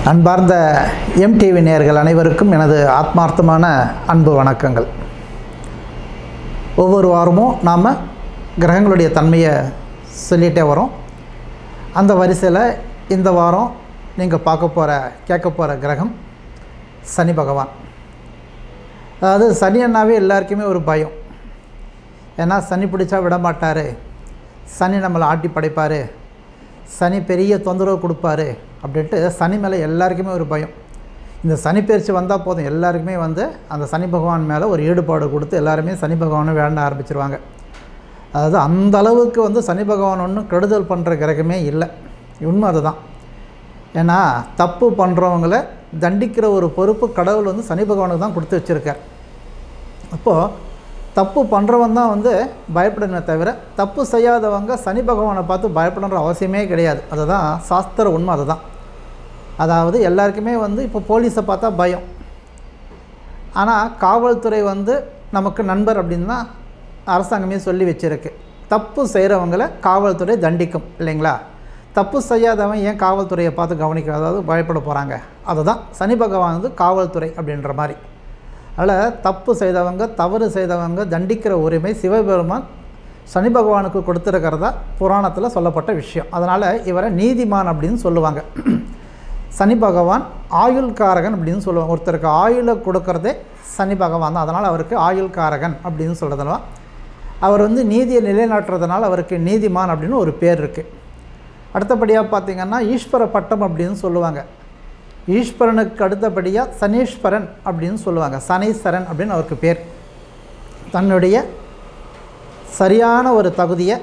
அன்பார்ந்த எம்டிவி நேயர்கள் அனைவருக்கும் எனது ஆத்மார்த்தமான அன்பு வணக்கங்கள் ஒவ்வொரு வாரமும் நாம் கிரகங்களுடைய தன்மையை சொல்லிகிட்டே வரோம் அந்த வரிசையில் இந்த வாரம் நீங்கள் பார்க்க போகிற கேட்க போகிற கிரகம் சனி பகவான் அதாவது சனி அண்ணாவே எல்லாருக்குமே ஒரு பயம் ஏன்னா சனி பிடிச்சா விட மாட்டார் சனி நம்மளை ஆட்டி படைப்பார் சனி பெரிய தொந்தரவு கொடுப்பாரு அப்படின்ட்டு சனி மேலே எல்லாருக்குமே ஒரு பயம் இந்த சனி பயிற்சி வந்தால் போதும் எல்லாருக்குமே வந்து அந்த சனி பகவான் மேலே ஒரு ஈடுபாடு கொடுத்து எல்லாருமே சனி பகவானை வேண்ட ஆரம்பிச்சிருவாங்க அதாவது அந்த அளவுக்கு வந்து சனி பகவான் ஒன்றும் கெடுதல் பண்ணுற கிரகமே இல்லை உண்மை அதுதான் ஏன்னா தப்பு பண்ணுறவங்கள தண்டிக்கிற ஒரு பொறுப்பு கடவுள் வந்து சனி பகவானுக்கு தான் கொடுத்து வச்சுருக்கார் அப்போது தப்பு பண்ணுறவன் தான் வந்து பயப்படணுமே தவிர தப்பு செய்யாதவங்க சனி பகவானை பார்த்து பயப்படணுன்ற அவசியமே கிடையாது அதுதான் சாஸ்திர உண்மை அதுதான் அதாவது எல்லாருக்குமே வந்து இப்போ போலீஸை பார்த்தா பயம் ஆனால் காவல்துறை வந்து நமக்கு நண்பர் அப்படின்னு தான் அரசாங்கமே சொல்லி வச்சுருக்கு தப்பு செய்கிறவங்களை காவல்துறை தண்டிக்கும் இல்லைங்களா தப்பு செய்யாதவன் ஏன் காவல்துறையை பார்த்து கவனிக்க அதாவது பயப்பட போகிறாங்க அதுதான் சனி பகவான் வந்து காவல்துறை அப்படின்ற மாதிரி அதனால் தப்பு செய்தவங்க தவறு செய்தவங்க தண்டிக்கிற உரிமை சிவபெருமான் சனி பகவானுக்கு கொடுத்துருக்கிறதா புராணத்தில் சொல்லப்பட்ட விஷயம் அதனால் இவரை நீதிமான் அப்படின்னு சொல்லுவாங்க சனி பகவான் ஆயுள்காரகன் அப்படின்னு சொல்லுவாங்க ஒருத்தருக்கு ஆயுளை கொடுக்கறதே சனி பகவான் தான் அதனால் அவருக்கு ஆயுள்காரகன் அப்படின்னு சொல்கிறதுனால அவர் வந்து நீதியை நிலைநாட்டுறதுனால அவருக்கு நீதிமான் அப்படின்னு ஒரு பேர் இருக்குது அடுத்தபடியாக பார்த்திங்கன்னா ஈஸ்வர பட்டம் அப்படின்னு சொல்லுவாங்க ஈஸ்வரனுக்கு அடுத்தபடியாக சனீஸ்வரன் அப்படின்னு சொல்லுவாங்க சனீஸ்வரன் அப்படின்னு அவருக்கு பேர் தன்னுடைய சரியான ஒரு தகுதியை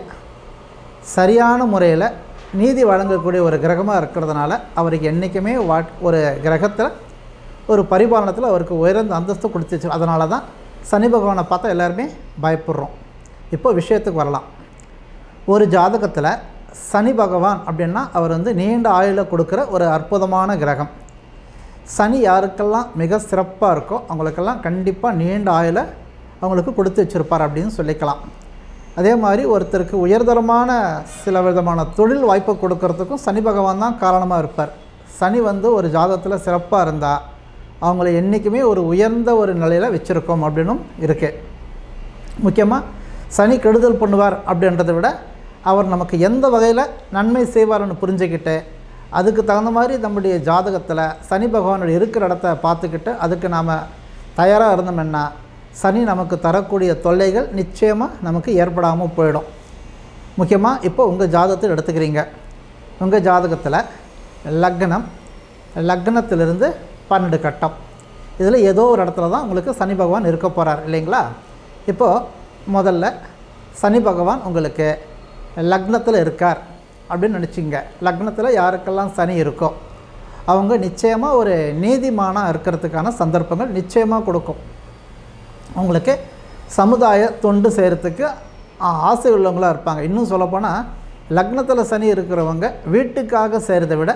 சரியான முறையில் நீதி வழங்கக்கூடிய ஒரு கிரகமாக இருக்கிறதுனால அவருக்கு என்றைக்குமே வா ஒரு கிரகத்தில் ஒரு பரிபாலனத்தில் அவருக்கு உயர்ந்த அந்தஸ்து கொடுத்துச்சு அதனால தான் சனி பகவானை பார்த்தா எல்லாருமே பயப்படுறோம் இப்போ விஷயத்துக்கு வரலாம் ஒரு ஜாதகத்தில் சனி பகவான் அப்படின்னா அவர் வந்து நீண்ட ஆயுளை கொடுக்குற ஒரு அற்புதமான கிரகம் சனி யாருக்கெல்லாம் மிக சிறப்பாக இருக்கோ அவங்களுக்கெல்லாம் கண்டிப்பாக நீண்ட ஆயுளை அவங்களுக்கு கொடுத்து வச்சுருப்பார் அப்படின்னு சொல்லிக்கலாம் அதே மாதிரி ஒருத்தருக்கு உயர்தரமான சில விதமான தொழில் வாய்ப்பை கொடுக்கறதுக்கும் சனி பகவான் தான் காரணமாக இருப்பார் சனி வந்து ஒரு ஜாதகத்தில் சிறப்பாக இருந்தால் அவங்கள என்றைக்குமே ஒரு உயர்ந்த ஒரு நிலையில் வச்சுருக்கோம் அப்படின்னும் இருக்குது முக்கியமாக சனி கெடுதல் பண்ணுவார் அப்படின்றத விட அவர் நமக்கு எந்த வகையில் நன்மை செய்வார்னு புரிஞ்சுக்கிட்டு அதுக்கு தகுந்த மாதிரி நம்முடைய ஜாதகத்தில் சனி பகவானுடைய இருக்கிற இடத்த பார்த்துக்கிட்டு அதுக்கு நாம் தயாராக இருந்தோம்னா சனி நமக்கு தரக்கூடிய தொல்லைகள் நிச்சயமாக நமக்கு ஏற்படாமல் போயிடும் முக்கியமாக இப்போ உங்கள் ஜாதகத்தை எடுத்துக்கிறீங்க உங்கள் ஜாதகத்தில் லக்னம் லக்னத்திலிருந்து பன்னெண்டு கட்டம் இதில் ஏதோ ஒரு இடத்துல தான் உங்களுக்கு சனி பகவான் இருக்க போகிறார் இல்லைங்களா இப்போது முதல்ல சனி பகவான் உங்களுக்கு லக்னத்தில் இருக்கார் அப்படின்னு நினச்சிங்க லக்னத்தில் யாருக்கெல்லாம் சனி இருக்கோ அவங்க நிச்சயமாக ஒரு நீதிமானாக இருக்கிறதுக்கான சந்தர்ப்பங்கள் நிச்சயமாக கொடுக்கும் அவங்களுக்கு சமுதாய தொண்டு செய்கிறதுக்கு ஆசை உள்ளவங்களாக இருப்பாங்க இன்னும் சொல்லப்போனால் லக்னத்தில் சனி இருக்கிறவங்க வீட்டுக்காக செய்கிறத விட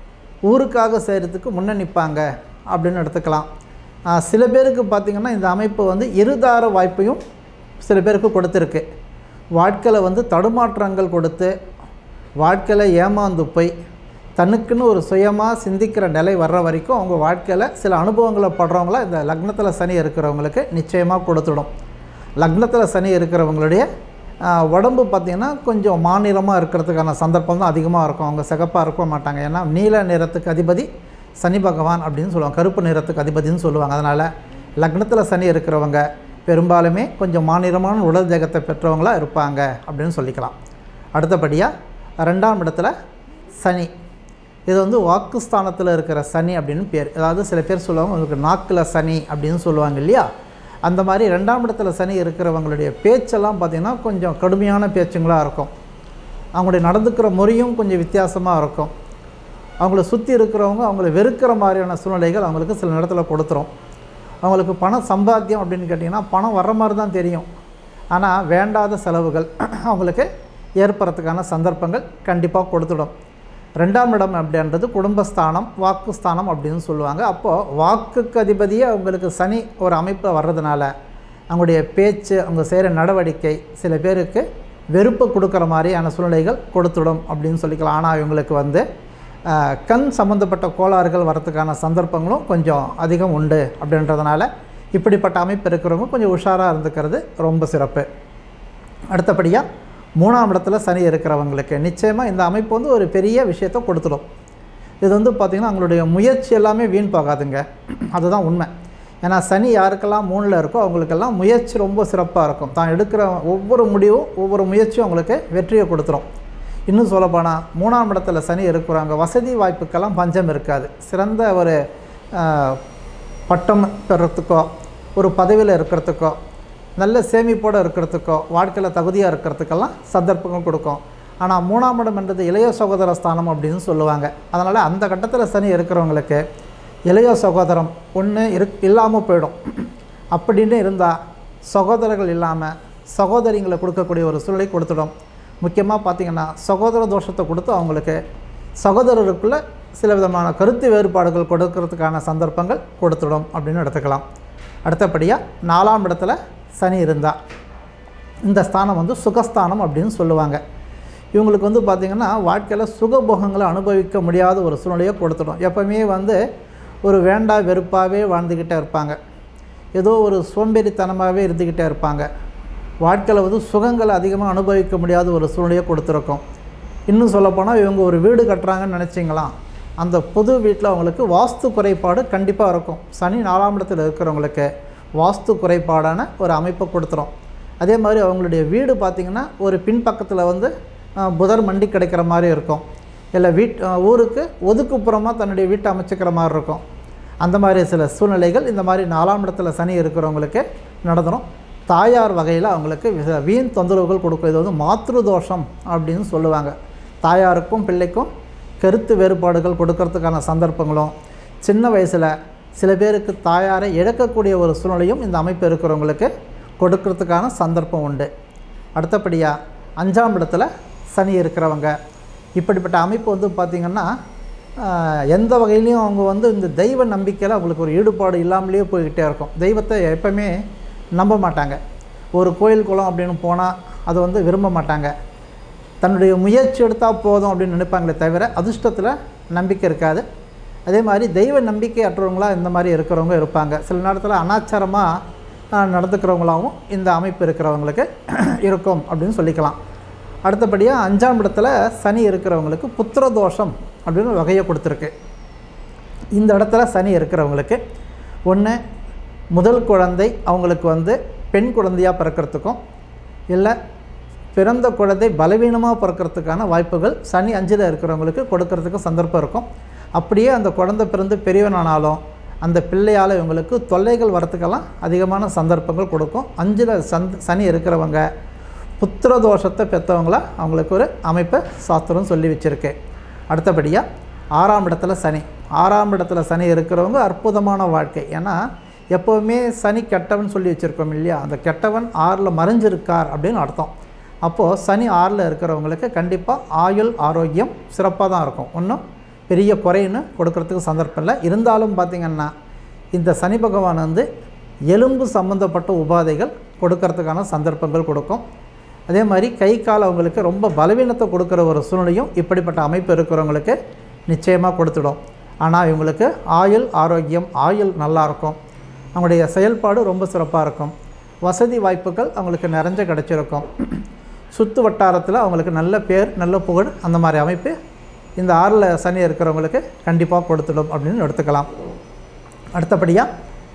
ஊருக்காக செய்கிறதுக்கு முன்னே நிற்பாங்க அப்படின்னு எடுத்துக்கலாம் சில பேருக்கு பார்த்திங்கன்னா இந்த அமைப்பு வந்து இருதார வாய்ப்பையும் சில பேருக்கு கொடுத்துருக்கு வாழ்க்கையில் வந்து தடுமாற்றங்கள் கொடுத்து வாழ்க்கையில் ஏமாந்து போய் தனக்குன்னு ஒரு சுயமாக சிந்திக்கிற நிலை வர்ற வரைக்கும் அவங்க வாழ்க்கையில் சில அனுபவங்களை படுறவங்கள இந்த லக்னத்தில் சனி இருக்கிறவங்களுக்கு நிச்சயமாக கொடுத்துடும் லக்னத்தில் சனி இருக்கிறவங்களுடைய உடம்பு பார்த்திங்கன்னா கொஞ்சம் மாநிலமாக இருக்கிறதுக்கான சந்தர்ப்பம் தான் அதிகமாக இருக்கும் அவங்க சிகப்பாக இருக்க மாட்டாங்க ஏன்னா நீல நிறத்துக்கு அதிபதி சனி பகவான் அப்படின்னு சொல்லுவாங்க கருப்பு நிறத்துக்கு அதிபதினு சொல்லுவாங்க அதனால் லக்னத்தில் சனி இருக்கிறவங்க பெரும்பாலுமே கொஞ்சம் மாநிலமான உடல் தேகத்தை பெற்றவங்களாக இருப்பாங்க அப்படின்னு சொல்லிக்கலாம் அடுத்தபடியாக ரெண்டாம் இடத்துல சனி இது வந்து வாக்குஸ்தானத்தில் இருக்கிற சனி அப்படின்னு பேர் அதாவது சில பேர் சொல்லுவாங்க உங்களுக்கு நாக்கில் சனி அப்படின்னு சொல்லுவாங்க இல்லையா அந்த மாதிரி ரெண்டாம் இடத்துல சனி இருக்கிறவங்களுடைய பேச்செல்லாம் பார்த்திங்கன்னா கொஞ்சம் கடுமையான பேச்சுங்களாக இருக்கும் அவங்களுடைய நடந்துக்கிற முறையும் கொஞ்சம் வித்தியாசமாக இருக்கும் அவங்கள சுற்றி இருக்கிறவங்க அவங்கள வெறுக்கிற மாதிரியான சூழ்நிலைகள் அவங்களுக்கு சில நேரத்தில் கொடுத்துரும் அவங்களுக்கு பணம் சம்பாத்தியம் அப்படின்னு கேட்டிங்கன்னா பணம் வர்ற மாதிரி தான் தெரியும் ஆனால் வேண்டாத செலவுகள் அவங்களுக்கு ஏற்படுறதுக்கான சந்தர்ப்பங்கள் கண்டிப்பாக கொடுத்துடும் ரெண்டாம் இடம் அப்படின்றது குடும்பஸ்தானம் வாக்குஸ்தானம் அப்படின்னு சொல்லுவாங்க அப்போது வாக்குக்கு அதிபதியே அவங்களுக்கு சனி ஒரு அமைப்பில் வர்றதுனால அவங்களுடைய பேச்சு அவங்க செய்கிற நடவடிக்கை சில பேருக்கு வெறுப்பு கொடுக்குற மாதிரியான சூழ்நிலைகள் கொடுத்துடும் அப்படின்னு சொல்லிக்கலாம் ஆனால் இவங்களுக்கு வந்து ஆஹ், கண் சம்மந்தப்பட்ட கோளாறுகள் வரத்துக்கான சந்தர்ப்பங்களும் கொஞ்சம் அதிகம் உண்டு அப்படின்றதுனால இப்படிப்பட்ட அமைப்பு இருக்கிறவங்க கொஞ்சம் உஷாராக இருந்துக்கிறது ரொம்ப சிறப்பு அடுத்தபடியாக மூணாம் இடத்துல சனி இருக்கிறவங்களுக்கு நிச்சயமாக இந்த அமைப்பு வந்து ஒரு பெரிய விஷயத்தை கொடுத்துடும் இது வந்து பார்த்திங்கன்னா அவங்களுடைய முயற்சி எல்லாமே வீண் போகாதுங்க அதுதான் உண்மை ஏன்னா சனி யாருக்கெல்லாம் மூணில் இருக்கோ அவங்களுக்கெல்லாம் முயற்சி ரொம்ப சிறப்பாக இருக்கும் தான் எடுக்கிற ஒவ்வொரு முடிவும் ஒவ்வொரு முயற்சியும் அவங்களுக்கு வெற்றியை கொடுத்துரும் இன்னும் சொல்லப்போனால் மூணாம் இடத்துல சனி இருக்கிறவங்க வசதி வாய்ப்புக்கெல்லாம் பஞ்சம் இருக்காது சிறந்த ஒரு ஆஹ், பட்டம் பெறத்துக்கோ ஒரு பதவியில் இருக்கிறதுக்கோ நல்ல சேமிப்போடு இருக்கிறதுக்கோ வாழ்க்கையில் தகுதியாக இருக்கிறதுக்கெல்லாம் சந்தர்ப்பங்கள் கொடுக்கும் ஆனால் மூணாம் இடம் என்றது இளைய சகோதர ஸ்தானம் அப்படின்னு சொல்லுவாங்க அதனால் அந்த கட்டத்தில் சனி இருக்கிறவங்களுக்கு இளைய சகோதரம் ஒன்று இரு இல்லாமல் போயிடும் அப்படின்னு இருந்தால் சகோதரர்கள் இல்லாமல் சகோதரிங்களை கொடுக்கக்கூடிய ஒரு சூழலை கொடுத்துடும் முக்கியமாக பார்த்திங்கன்னா சகோதர தோஷத்தை கொடுத்து அவங்களுக்கு சகோதரருக்குள்ள சில விதமான கருத்து வேறுபாடுகள் கொடுக்கறதுக்கான சந்தர்ப்பங்கள் கொடுத்துடும் அப்படின்னு எடுத்துக்கலாம் அடுத்தபடியாக நாலாம் இடத்துல சனி இருந்தால் இந்த ஸ்தானம் வந்து சுகஸ்தானம் அப்படின்னு சொல்லுவாங்க இவங்களுக்கு வந்து பார்த்திங்கன்னா வாழ்க்கையில் சுகபோகங்களை அனுபவிக்க முடியாத ஒரு சூழ்நிலையை கொடுத்துடும் எப்போவுமே வந்து ஒரு வேண்டா வெறுப்பாகவே வாழ்ந்துக்கிட்டே இருப்பாங்க ஏதோ ஒரு சோம்பேறித்தனமாகவே இருந்துக்கிட்டே இருப்பாங்க வாழ்க்கையில் வந்து சுகங்களை அதிகமாக அனுபவிக்க முடியாத ஒரு சூழ்நிலையை கொடுத்துருக்கோம் இன்னும் சொல்லப்போனால் இவங்க ஒரு வீடு கட்டுறாங்கன்னு நினச்சிங்களா அந்த புது வீட்டில் அவங்களுக்கு வாஸ்து குறைபாடு கண்டிப்பாக இருக்கும் சனி நாலாம் இடத்துல இருக்கிறவங்களுக்கு வாஸ்து குறைபாடான ஒரு அமைப்பை கொடுத்துரும் அதே மாதிரி அவங்களுடைய வீடு பார்த்திங்கன்னா ஒரு பின்பக்கத்தில் வந்து அஹ், புதர் மண்டி கிடைக்கிற மாதிரி இருக்கும் இல்லை வீட் அஹ், ஊருக்கு ஒதுக்குப்புறமாக தன்னுடைய வீட்டை அமைச்சிக்கிற மாதிரி இருக்கும் அந்த மாதிரி சில சூழ்நிலைகள் இந்த மாதிரி நாலாம் இடத்துல சனி இருக்கிறவங்களுக்கு நடந்துடும் தாயார் வகையில் அவங்களுக்கு விச- வீண் தொந்தரவுகள் கொடுக்கும் இது வந்து மாத்ரு தோஷம் அப்படின்னு சொல்லுவாங்க தாயாருக்கும் பிள்ளைக்கும் கருத்து வேறுபாடுகள் கொடுக்கறதுக்கான சந்தர்ப்பங்களும் சின்ன வயசில் சில பேருக்கு தாயாரை இழக்கக்கூடிய ஒரு சூழ்நிலையும் இந்த அமைப்பு இருக்கிறவங்களுக்கு கொடுக்கறதுக்கான சந்தர்ப்பம் உண்டு அடுத்தபடியாக அஞ்சாம் இடத்துல சனி இருக்கிறவங்க இப்படிப்பட்ட அமைப்பு வந்து பார்த்திங்கன்னா ஆஹ், எந்த வகையிலையும் அவங்க வந்து இந்த தெய்வ நம்பிக்கையில் அவங்களுக்கு ஒரு ஈடுபாடு இல்லாமலேயே போய்கிட்டே இருக்கும் தெய்வத்தை எப்பவுமே நம்ப மாட்டாங்க ஒரு கோயில் குளம் அப்படின்னு போனால் அதை வந்து விரும்ப மாட்டாங்க தன்னுடைய முயற்சி எடுத்தால் போதும் அப்படின்னு நினைப்பாங்களே தவிர அதிர்ஷ்டத்தில் நம்பிக்கை இருக்காது அதே மாதிரி தெய்வ நம்பிக்கை அற்றவங்களாக இந்த மாதிரி இருக்கிறவங்க இருப்பாங்க சில நேரத்தில் அனாச்சாரமாக நடந்துக்கிறவங்களாகவும் இந்த அமைப்பு இருக்கிறவங்களுக்கு இருக்கும் அப்படின்னு சொல்லிக்கலாம் அடுத்தபடியாக அஞ்சாம் இடத்துல சனி இருக்கிறவங்களுக்கு புத்திர தோஷம் அப்படின்னு ஒரு வகையை கொடுத்துருக்கு இந்த இடத்துல சனி இருக்கிறவங்களுக்கு ஒன்று முதல் குழந்தை அவங்களுக்கு வந்து பெண் குழந்தையாக பிறக்கிறதுக்கும் இல்லை பிறந்த குழந்தை பலவீனமாக பிறக்கிறதுக்கான வாய்ப்புகள் சனி அஞ்சில் இருக்கிறவங்களுக்கு கொடுக்கறதுக்கு சந்தர்ப்பம் இருக்கும் அப்படியே அந்த குழந்தை பிறந்து பெரியவனானாலும் அந்த பிள்ளையால் இவங்களுக்கு தொல்லைகள் வரத்துக்கெல்லாம் அதிகமான சந்தர்ப்பங்கள் கொடுக்கும் அஞ்சில் சந்த் சனி இருக்கிறவங்க புத்திர தோஷத்தை பெற்றவங்கள அவங்களுக்கு ஒரு அமைப்பை சாஸ்திரம் சொல்லி வச்சுருக்கு அடுத்தபடியாக ஆறாம் இடத்துல சனி ஆறாம் இடத்துல சனி இருக்கிறவங்க அற்புதமான வாழ்க்கை ஏன்னா எப்போவுமே சனி கெட்டவன் சொல்லி வச்சுருக்கோம் இல்லையா அந்த கெட்டவன் ஆறில் மறைஞ்சிருக்கார் அப்படின்னு அர்த்தம் அப்போது சனி ஆறில் இருக்கிறவங்களுக்கு கண்டிப்பாக ஆயுள் ஆரோக்கியம் சிறப்பாக தான் இருக்கும் ஒன்றும் பெரிய குறைன்னு கொடுக்கறதுக்கு சந்தர்ப்பம் இல்லை இருந்தாலும் பார்த்திங்கன்னா இந்த சனி பகவான் வந்து எலும்பு சம்மந்தப்பட்ட உபாதைகள் கொடுக்கறதுக்கான சந்தர்ப்பங்கள் கொடுக்கும் அதே மாதிரி கை கால் அவங்களுக்கு ரொம்ப பலவீனத்தை கொடுக்குற ஒரு சூழ்நிலையும் இப்படிப்பட்ட அமைப்பு இருக்கிறவங்களுக்கு நிச்சயமாக கொடுத்துடும் ஆனால் இவங்களுக்கு ஆயுள் ஆரோக்கியம் ஆயுள் நல்லா இருக்கும் அவங்களுடைய செயல்பாடு ரொம்ப சிறப்பாக இருக்கும் வசதி வாய்ப்புகள் அவங்களுக்கு நிறைஞ்ச கிடச்சிருக்கும் சுற்று வட்டாரத்தில் அவங்களுக்கு நல்ல பேர் நல்ல புகழ் அந்த மாதிரி அமைப்பு இந்த ஆறில் சனி இருக்கிறவங்களுக்கு கண்டிப்பாக கொடுத்துடும் அப்படின்னு எடுத்துக்கலாம் அடுத்தபடியாக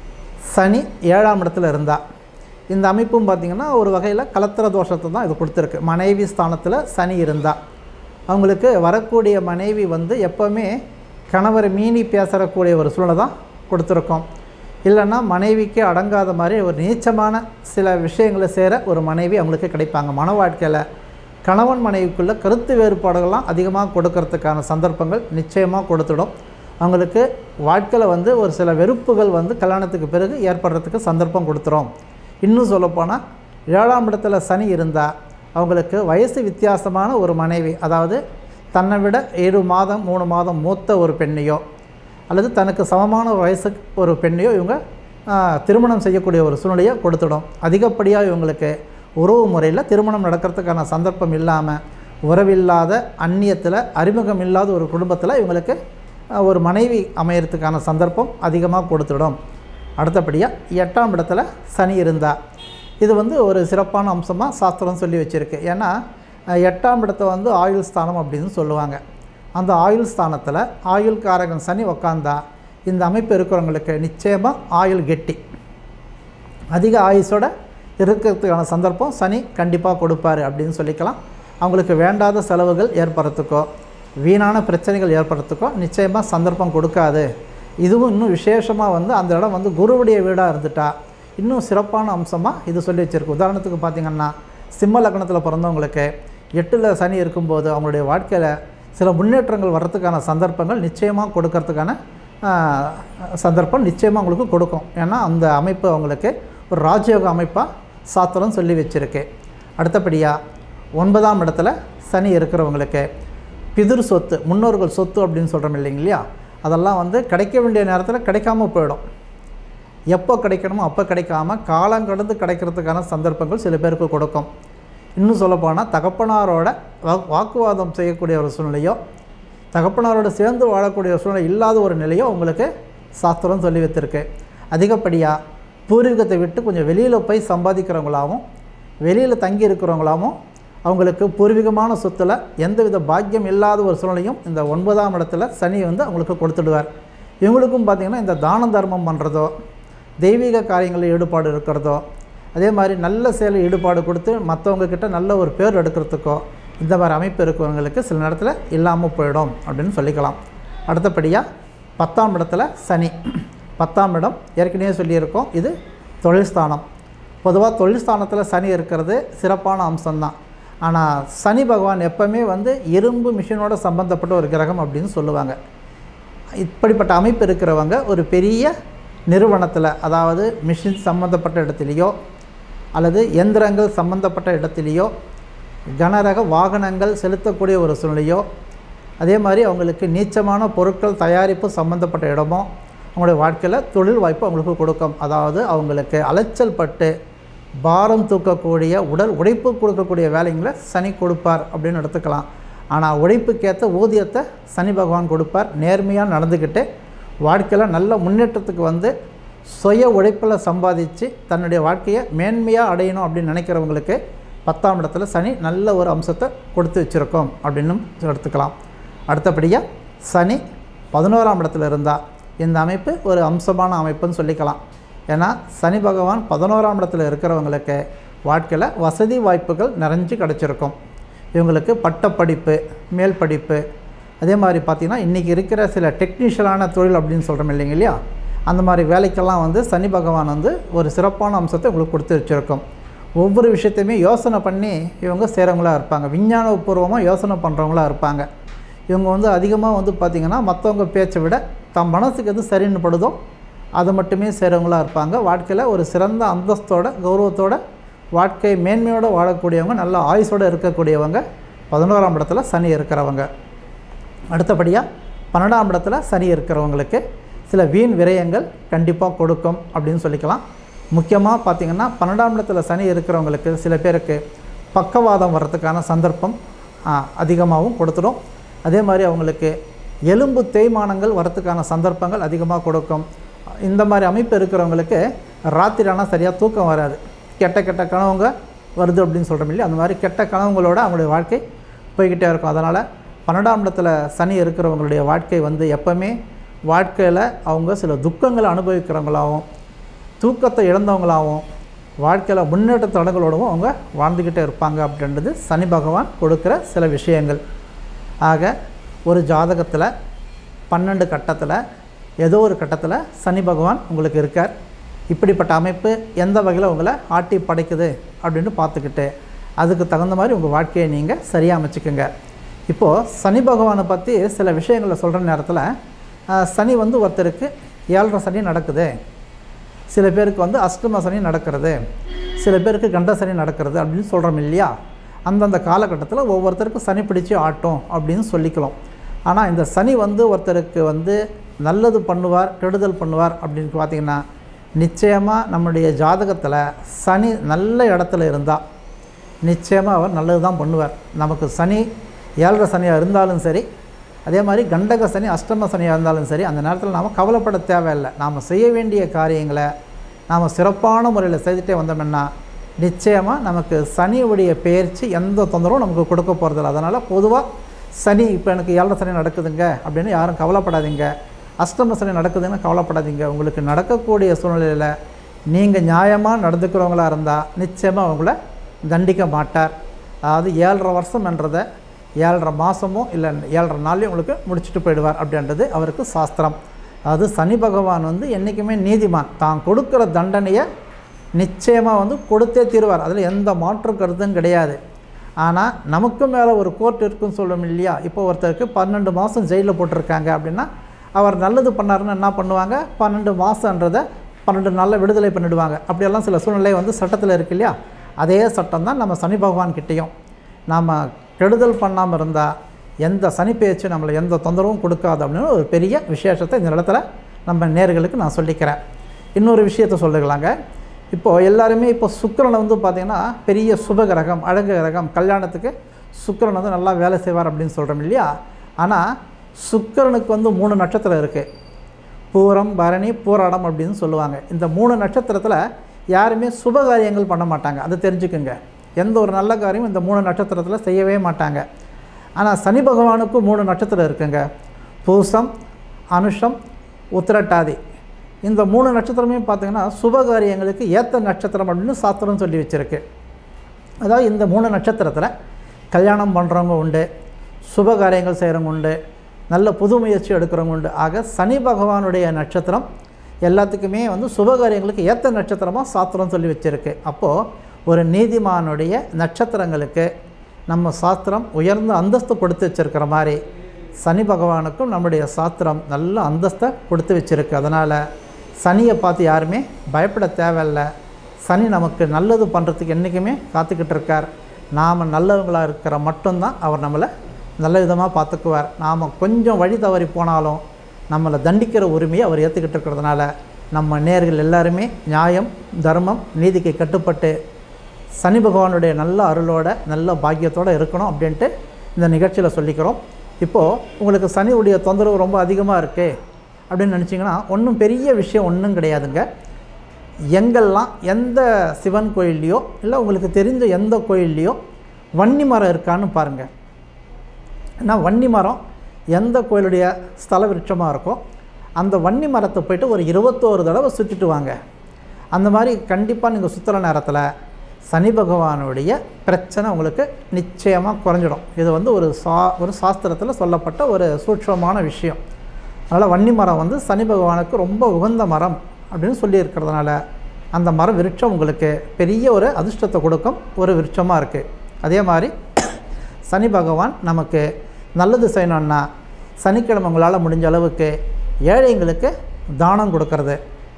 சனி ஏழாம் இடத்துல இருந்தால் இந்த அமைப்பும் பார்த்திங்கன்னா ஒரு வகையில் கலத்திர தோஷத்தை தான் இது கொடுத்துருக்கு மனைவி ஸ்தானத்தில் சனி இருந்தால் அவங்களுக்கு வரக்கூடிய மனைவி வந்து எப்போவுமே கணவரை மீறி பேசக்கூடிய ஒரு சூழ்நிலை தான் கொடுத்துருக்கோம் இல்லைன்னா மனைவிக்கு அடங்காத மாதிரி ஒரு நீச்சமான சில விஷயங்களை சேர ஒரு மனைவி அவங்களுக்கு கிடைப்பாங்க மன வாழ்க்கையில் கணவன் மனைவிக்குள்ள கருத்து வேறுபாடுகள்லாம் அதிகமாக கொடுக்கறதுக்கான சந்தர்ப்பங்கள் நிச்சயமாக கொடுத்துடும் அவங்களுக்கு வாழ்க்கையில் வந்து ஒரு சில வெறுப்புகள் வந்து கல்யாணத்துக்கு பிறகு ஏற்படுறதுக்கு சந்தர்ப்பம் கொடுத்துரும் இன்னும் சொல்லப்போனால் ஏழாம் இடத்துல சனி இருந்தால் அவங்களுக்கு வயசு வித்தியாசமான ஒரு மனைவி அதாவது தன்னை விட ஏழு மாதம் மூணு மாதம் மூத்த ஒரு பெண்ணையோ அல்லது தனக்கு சமமான வயசு ஒரு பெண்ணையோ இவங்க ஆ, திருமணம் செய்யக்கூடிய ஒரு சூழ்நிலையை கொடுத்துடும் அதிகப்படியாக இவங்களுக்கு உறவு முறையில் திருமணம் நடக்கிறதுக்கான சந்தர்ப்பம் இல்லாமல் உறவில்லாத அந்நியத்தில் அறிமுகம் இல்லாத ஒரு குடும்பத்தில் இவங்களுக்கு அஹ், ஒரு மனைவி அமையறதுக்கான சந்தர்ப்பம் அதிகமாக கொடுத்துடும் அடுத்தபடியாக எட்டாம் இடத்துல சனி இருந்தால் இது வந்து ஒரு சிறப்பான அம்சமாக சாஸ்திரம் சொல்லி வச்சுருக்கு ஏன்னா அஹ், எட்டாம் இடத்தை வந்து ஆயுள் ஸ்தானம் அப்படின்னு சொல்லுவாங்க அந்த ஆயுள் ஸ்தானத்தில் ஆயுள் காரகன் சனி உக்காந்தா இந்த அமைப்பு இருக்கிறவங்களுக்கு நிச்சயமாக ஆயுள் கெட்டி அதிக ஆயுசோட இருக்கிறதுக்கான சந்தர்ப்பம் சனி கண்டிப்பாக கொடுப்பாரு அப்படின்னு சொல்லிக்கலாம் அவங்களுக்கு வேண்டாத செலவுகள் ஏற்படுறதுக்கோ வீணான பிரச்சனைகள் ஏற்படுறதுக்கோ நிச்சயமாக சந்தர்ப்பம் கொடுக்காது இதுவும் இன்னும் விசேஷமாக வந்து அந்த இடம் வந்து குருவுடைய வீடாக இருந்துட்டா இன்னும் சிறப்பான அம்சமாக இது சொல்லி வச்சிருக்கு உதாரணத்துக்கு பார்த்திங்கன்னா சிம்ம லக்னத்தில் பிறந்தவங்களுக்கு எட்டில் சனி இருக்கும்போது அவங்களுடைய வாழ்க்கையில் சில முன்னேற்றங்கள் வர்றதுக்கான சந்தர்ப்பங்கள் நிச்சயமாக கொடுக்கறதுக்கான ஆஹ், சந்தர்ப்பம் நிச்சயமாக அவங்களுக்கு கொடுக்கும் ஏன்னா அந்த அமைப்பு அவங்களுக்கு ஒரு ராஜயோக அமைப்பாக சாத்திரம் சொல்லி வச்சுருக்கு அடுத்தபடியாக ஒன்பதாம் இடத்துல சனி இருக்கிறவங்களுக்கு பிதிர் சொத்து முன்னோர்கள் சொத்து அப்படின்னு சொல்கிறோம் இல்லைங்க இல்லையா அதெல்லாம் வந்து கிடைக்க வேண்டிய நேரத்தில் கிடைக்காம போயிடும் எப்போ கிடைக்கணுமோ அப்போ கிடைக்காம காலம் கடந்து கிடைக்கிறதுக்கான சந்தர்ப்பங்கள் சில பேருக்கு கொடுக்கும் இன்னும் சொல்லப்போனால் தகப்பனாரோட வா- வாக்குவாதம் செய்யக்கூடிய ஒரு சூழ்நிலையோ தகப்பனாரோட சேர்ந்து வாழக்கூடிய ஒரு சூழ்நிலை இல்லாத ஒரு நிலையோ உங்களுக்கு சாஸ்திரம் சொல்லி வைத்திருக்கு அதிகப்படியாக பூர்வீகத்தை விட்டு கொஞ்சம் வெளியில் போய் சம்பாதிக்கிறவங்களாகவும் வெளியில் தங்கி இருக்கிறவங்களாகவும் அவங்களுக்கு பூர்வீகமான சொத்தில் எந்தவித பாக்கியம் இல்லாத ஒரு சூழ்நிலையும் இந்த ஒன்பதாம் இடத்துல சனி வந்து அவங்களுக்கு கொடுத்துடுவார் இவங்களுக்கும் பார்த்திங்கன்னா இந்த தான தர்மம் பண்ணுறதோ தெய்வீக காரியங்களில் ஈடுபாடு இருக்கிறதோ அதே மாதிரி நல்ல செயலில் ஈடுபாடு கொடுத்து மற்றவங்க கிட்ட நல்ல ஒரு பேர் எடுக்கிறதுக்கோ இந்த மாதிரி அமைப்பு இருக்கிறவங்களுக்கு சில நேரத்தில் இல்லாமல் போயிடும் அப்படின்னு சொல்லிக்கலாம் அடுத்தபடியாக பத்தாம் இடத்துல சனி பத்தாம் இடம் ஏற்கனவே சொல்லியிருக்கோம் இது தொழில் ஸ்தானம் பொதுவாக தொழில் ஸ்தானத்தில் சனி இருக்கிறது சிறப்பான அம்சம்தான் ஆனால் சனி பகவான் எப்பவுமே வந்து இரும்பு மிஷினோட சம்பந்தப்பட்ட ஒரு கிரகம் அப்படின்னு சொல்லுவாங்க இப்படிப்பட்ட அமைப்பு இருக்கிறவங்க ஒரு பெரிய நிறுவனத்தில் அதாவது மிஷின் சம்மந்தப்பட்ட இடத்துலையோ அல்லது எந்திரங்கள் சம்மந்தப்பட்ட இடத்துலையோ கனரக வாகனங்கள் செலுத்தக்கூடிய ஒரு சூழ்நிலையோ அதே மாதிரி அவங்களுக்கு நீச்சமான பொருட்கள் தயாரிப்பு சம்மந்தப்பட்ட இடமோ அவங்களுடைய வாழ்க்கையில் தொழில் வாய்ப்பு அவங்களுக்கு கொடுக்கும் அதாவது அவங்களுக்கு அலைச்சல் பட்டு பாரம் தூக்கக்கூடிய உடல் உழைப்பு கொடுக்கக்கூடிய வேலைங்களை சனி கொடுப்பார் அப்படின்னு எடுத்துக்கலாம் ஆனால் உழைப்புக்கேற்ற ஊதியத்தை சனி பகவான் கொடுப்பார் நேர்மையாக நடந்துக்கிட்டு வாழ்க்கையில் நல்ல முன்னேற்றத்துக்கு வந்து சுய உழைப்பில் சம்பாதிச்சு தன்னுடைய வாழ்க்கையை மேன்மையாக அடையணும் அப்படின்னு நினைக்கிறவங்களுக்கு பத்தாம் இடத்துல சனி நல்ல ஒரு அம்சத்தை கொடுத்து வச்சுருக்கோம் அப்படின்னும் எடுத்துக்கலாம் அடுத்தபடியாக சனி பதினோராம் இடத்துல இருந்தால் இந்த அமைப்பு ஒரு அம்சமான அமைப்புன்னு சொல்லிக்கலாம் ஏன்னா சனி பகவான் பதினோராம் இடத்துல இருக்கிறவங்களுக்கு வாழ்க்கையில் வசதி வாய்ப்புகள் நிறைஞ்சு கிடச்சிருக்கும் இவங்களுக்கு பட்டப்படிப்பு மேல் படிப்பு அதே மாதிரி பார்த்திங்கன்னா இன்றைக்கி இருக்கிற சில டெக்னீஷியலான தொழில் அப்படின்னு சொல்கிறோம் இல்லைங்க இல்லையா அந்த மாதிரி வேலைக்கெல்லாம் வந்து சனி பகவான் வந்து ஒரு சிறப்பான அம்சத்தை உங்களுக்கு கொடுத்து வச்சுருக்கோம் ஒவ்வொரு விஷயத்தையுமே யோசனை பண்ணி இவங்க செய்கிறவங்களா இருப்பாங்க விஞ்ஞானபூர்வமாக யோசனை பண்ணுறவங்களா இருப்பாங்க இவங்க வந்து அதிகமாக வந்து பார்த்திங்கன்னா மற்றவங்க பேச்சை விட தம் மனசுக்கு எது சரின்னு படுதோ அதை மட்டுமே செய்கிறவங்களா இருப்பாங்க வாழ்க்கையில் ஒரு சிறந்த அந்தஸ்தோட கௌரவத்தோட வாழ்க்கை மேன்மையோடு வாழக்கூடியவங்க நல்ல ஆயுசோடு இருக்கக்கூடியவங்க பதினோராம் இடத்துல சனி இருக்கிறவங்க அடுத்தபடியாக பன்னெண்டாம் இடத்துல சனி இருக்கிறவங்களுக்கு சில வீண் விரயங்கள் கண்டிப்பாக கொடுக்கும் அப்படின்னு சொல்லிக்கலாம் முக்கியமாக பார்த்திங்கன்னா பன்னெண்டாம் இடத்துல சனி இருக்கிறவங்களுக்கு சில பேருக்கு பக்கவாதம் வர்றதுக்கான சந்தர்ப்பம் ஆ, அதிகமாகவும் கொடுத்துடும் அதே மாதிரி அவங்களுக்கு எலும்பு தேய்மானங்கள் வரத்துக்கான சந்தர்ப்பங்கள் அதிகமாக கொடுக்கும் இந்த மாதிரி அமைப்பு இருக்கிறவங்களுக்கு ராத்திரி ஆனால் சரியாக தூக்கம் வராது கெட்ட கெட்ட கனவுங்க வருது அப்படின்னு சொல்கிறோம் இல்லையா அந்த மாதிரி கெட்ட கனவுங்களோட அவங்களுடைய வாழ்க்கை போய்கிட்டே இருக்கும் அதனால் பன்னெண்டாம் இடத்துல சனி இருக்கிறவங்களுடைய வாழ்க்கை வந்து எப்போவுமே வாழ்க்கையில் அவங்க சில துக்கங்களை அனுபவிக்கிறவங்களாகவும் தூக்கத்தை இழந்தவங்களாகவும் வாழ்க்கையில் முன்னேற்ற தடங்களோடவும் அவங்க வாழ்ந்துக்கிட்டே இருப்பாங்க அப்படின்றது சனி பகவான் கொடுக்குற சில விஷயங்கள் ஆக ஒரு ஜாதகத்தில் பன்னெண்டு கட்டத்தில் ஏதோ ஒரு கட்டத்தில் சனி பகவான் உங்களுக்கு இருக்கார் இப்படிப்பட்ட அமைப்பு எந்த வகையில் உங்களை ஆட்டி படைக்குது அப்படின்னு பார்த்துக்கிட்டு அதுக்கு தகுந்த மாதிரி உங்கள் வாழ்க்கையை நீங்கள் சரியாக அமைச்சுக்கோங்க இப்போது சனி பகவானை பற்றி சில விஷயங்களை சொல்கிற நேரத்தில் ஆஹ், சனி வந்து ஒருத்தருக்கு ஏழரை சனி நடக்குது சில பேருக்கு வந்து அஷ்டம சனி நடக்கிறது சில பேருக்கு கண்ட சனி நடக்கிறது அப்படின்னு சொல்கிறோம் இல்லையா அந்தந்த காலகட்டத்தில் ஒவ்வொருத்தருக்கும் சனி பிடிச்சி ஆட்டும் அப்படின்னு சொல்லிக்கலாம் ஆனால் இந்த சனி வந்து ஒருத்தருக்கு வந்து நல்லது பண்ணுவார் கெடுதல் பண்ணுவார் அப்படின்னு பார்த்தீங்கன்னா நிச்சயமாக நம்முடைய ஜாதகத்தில் சனி நல்ல இடத்துல இருந்தால் நிச்சயமாக அவர் நல்லது தான் பண்ணுவார் நமக்கு சனி ஏழரை சனியாக இருந்தாலும் சரி அதே மாதிரி கண்டக சனி அஷ்டம சனியாக இருந்தாலும் சரி அந்த நேரத்தில் நாம் கவலைப்பட தேவையில்லை நாம் செய்ய வேண்டிய காரியங்களை நாம் சிறப்பான முறையில் செய்துட்டே வந்தோம்னா நிச்சயமாக நமக்கு சனியுடைய பெயர்ச்சி எந்த தொந்தரவும் நமக்கு கொடுக்க போகிறதில்ல அதனால் பொதுவாக சனி இப்போ எனக்கு ஏழரை சனி நடக்குதுங்க அப்படின்னு யாரும் கவலைப்படாதீங்க அஷ்டம சனி நடக்குதுன்னு கவலைப்படாதீங்க உங்களுக்கு நடக்கக்கூடிய சூழ்நிலையில் நீங்கள் நியாயமாக நடந்துக்கிறவங்களா இருந்தால் நிச்சயமாக அவங்கள தண்டிக்க மாட்டார் அதாவது ஏழரை வருஷம்ன்றதை ஏழரை மாதமோ இல்லை ஏழரை நாள்லையும் உங்களுக்கு முடிச்சுட்டு போயிடுவார் அப்படின்றது அவருக்கு சாஸ்திரம் அது சனி பகவான் வந்து என்றைக்குமே நீதிமான் தான் கொடுக்குற தண்டனையை நிச்சயமாக வந்து கொடுத்தே தீருவார் அதில் எந்த மாற்று கருத்தும் கிடையாது ஆனால் நமக்கு மேலே ஒரு கோர்ட் இருக்குன்னு சொல்லணும் இல்லையா இப்போ ஒருத்தருக்கு பன்னெண்டு மாதம் ஜெயிலில் போட்டிருக்காங்க அப்படின்னா அவர் நல்லது பண்ணாருன்னு என்ன பண்ணுவாங்க பன்னெண்டு மாதன்றதை பன்னெண்டு நாளில் விடுதலை பண்ணிடுவாங்க அப்படியெல்லாம் சில சூழ்நிலை வந்து சட்டத்தில் இருக்கு இல்லையா அதே சட்டம் தான் நம்ம சனி பகவான் கிட்டேயும் நாம் கெடுதல் பண்ணாமல் இருந்தால் எந்த சனி பேச்சு நம்மளை எந்த தொந்தரவும் கொடுக்காது அப்படின்னு ஒரு பெரிய விசேஷத்தை இந்த இடத்துல நம்ம நேர்களுக்கு நான் சொல்லிக்கிறேன் இன்னொரு விஷயத்தை சொல்லுகலாங்க இப்போது எல்லாருமே இப்போ சுக்கிரனை வந்து பார்த்திங்கன்னா பெரிய சுப கிரகம் அழகு கிரகம் கல்யாணத்துக்கு சுக்கிரன் வந்து நல்லா வேலை செய்வார் அப்படின்னு சொல்கிறோம் இல்லையா ஆனால் சுக்கிரனுக்கு வந்து மூணு நட்சத்திரம் இருக்குது பூரம் பரணி பூராடம் அப்படின்னு சொல்லுவாங்க இந்த மூணு நட்சத்திரத்தில் யாருமே சுப காரியங்கள் பண்ண மாட்டாங்க அதை தெரிஞ்சுக்குங்க எந்த ஒரு நல்ல காரியமும் இந்த மூணு நட்சத்திரத்தில் செய்யவே மாட்டாங்க ஆனால் சனி பகவானுக்கும் மூணு நட்சத்திரம் இருக்குங்க பூசம் அனுஷம் உத்திரட்டாதி இந்த மூணு நட்சத்திரமே பார்த்தீங்கன்னா சுப காரியங்களுக்கு ஏற்ற நட்சத்திரம் அப்படின்னு சாஸ்திரம் சொல்லி வச்சுருக்கு அதாவது இந்த மூணு நட்சத்திரத்தில் கல்யாணம் பண்ணுறவங்க உண்டு சுப காரியங்கள் செய்கிறவங்க உண்டு நல்ல புது முயற்சி எடுக்கிறவங்க உண்டு ஆக சனி பகவானுடைய நட்சத்திரம் எல்லாத்துக்குமே வந்து சுப காரியங்களுக்கு ஏற்ற நட்சத்திரமாக சாஸ்திரம் சொல்லி வச்சுருக்கு அப்போது ஒரு நீதிமானுடைய நட்சத்திரங்களுக்கு நம்ம சாஸ்திரம் உயர்ந்த அந்தஸ்து கொடுத்து வச்சிருக்கிற மாதிரி சனி பகவானுக்கும் நம்முடைய சாஸ்திரம் நல்ல அந்தஸ்தை கொடுத்து வச்சிருக்கு அதனால் சனியை பார்த்து யாருமே பயப்பட தேவையில்லை சனி நமக்கு நல்லது பண்ணுறதுக்கு என்றைக்குமே காத்துக்கிட்டு இருக்கார் நாம் நல்லவங்களாக இருக்கிற மட்டும்தான் அவர் நம்மளை நல்ல விதமாக பார்த்துக்குவார் நாம் கொஞ்சம் வழி தவறி போனாலும் நம்மளை தண்டிக்கிற உரிமையை அவர் ஏற்றுக்கிட்டு இருக்கிறதுனால நம்ம நேர்கள் எல்லாருமே நியாயம் தர்மம் நீதிக்கு கட்டுப்பட்டு சனி பகவானுடைய நல்ல அருளோட நல்ல பாக்கியத்தோடு இருக்கணும் அப்படின்ட்டு இந்த நிகழ்ச்சியில் சொல்லிக்கிறோம் இப்போது உங்களுக்கு சனியுடைய தொந்தரவு ரொம்ப அதிகமாக இருக்கே அப்படின்னு நினச்சிங்கன்னா ஒன்றும் பெரிய விஷயம் ஒன்றும் கிடையாதுங்க எங்கெல்லாம் எந்த சிவன் கோயில்லையோ இல்லை உங்களுக்கு தெரிஞ்ச எந்த கோயில்லையோ வன்னி மரம் இருக்கான்னு பாருங்கள் ஏன்னா வன்னி மரம் எந்த கோயிலுடைய ஸ்தல விருட்சமாக இருக்கோ அந்த வன்னி மரத்தை போயிட்டு ஒரு இருபத்தோரு தடவை சுற்றிட்டு வாங்க அந்த மாதிரி கண்டிப்பாக நீங்கள் சுற்றுற நேரத்தில் சனி பகவானுடைய பிரச்சனை உங்களுக்கு நிச்சயமாக குறைஞ்சிடும் இது வந்து ஒரு சா ஒரு சாஸ்திரத்தில் சொல்லப்பட்ட ஒரு சூட்சமான விஷயம் அதனால் வன்னி மரம் வந்து சனி பகவானுக்கு ரொம்ப உகந்த மரம் அப்படின்னு சொல்லி இருக்கிறதுனால அந்த மரம் விருட்சம் உங்களுக்கு பெரிய ஒரு அதிர்ஷ்டத்தை கொடுக்கும் ஒரு விருட்சமாக இருக்குது அதே மாதிரி சனி பகவான் நமக்கு நல்லது செய்யணுன்னா சனிக்கிழமை உங்களால் முடிஞ்ச அளவுக்கு ஏழைங்களுக்கு தானம் கொடுக்கறது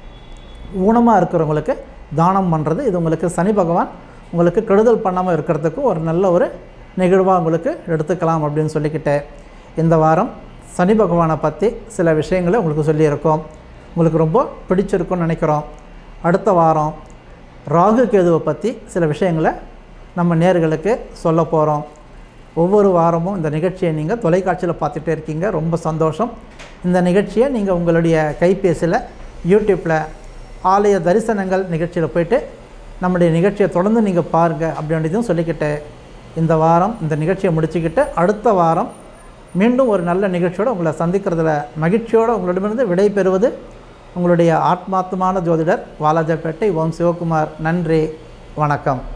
ஊனமாக இருக்கிறவங்களுக்கு தானம் பண்ணுறது இது உங்களுக்கு சனி பகவான் உங்களுக்கு கெடுதல் பண்ணாமல் இருக்கிறதுக்கு ஒரு நல்ல ஒரு நிகழ்வாக உங்களுக்கு எடுத்துக்கலாம் அப்படின்னு சொல்லிக்கிட்டு இந்த வாரம் சனி பகவானை பற்றி சில விஷயங்களை உங்களுக்கு சொல்லியிருக்கோம் உங்களுக்கு ரொம்ப பிடிச்சிருக்கும்னு நினைக்கிறோம் அடுத்த வாரம் ராகு கேதுவை பற்றி சில விஷயங்களை நம்ம நேர்களுக்கு சொல்ல போகிறோம் ஒவ்வொரு வாரமும் இந்த நிகழ்ச்சியை நீங்கள் தொலைக்காட்சியில் பார்த்துட்டே இருக்கீங்க ரொம்ப சந்தோஷம் இந்த நிகழ்ச்சியை நீங்கள் உங்களுடைய கைபேசியில் யூடியூப்பில் ஆலய தரிசனங்கள் நிகழ்ச்சியில் போயிட்டு நம்முடைய நிகழ்ச்சியை தொடர்ந்து நீங்கள் பாருங்கள் அப்படின்றதையும் சொல்லிக்கிட்டு இந்த வாரம் இந்த நிகழ்ச்சியை முடிச்சுக்கிட்டு அடுத்த வாரம் மீண்டும் ஒரு நல்ல நிகழ்ச்சியோடு உங்களை சந்திக்கிறதுல மகிழ்ச்சியோடு உங்களிடமிருந்து விடை பெறுவது உங்களுடைய ஆத்மார்த்தமான ஜோதிடர் வாலாஜாப்பேட்டை ஓம் சிவகுமார் நன்றி வணக்கம்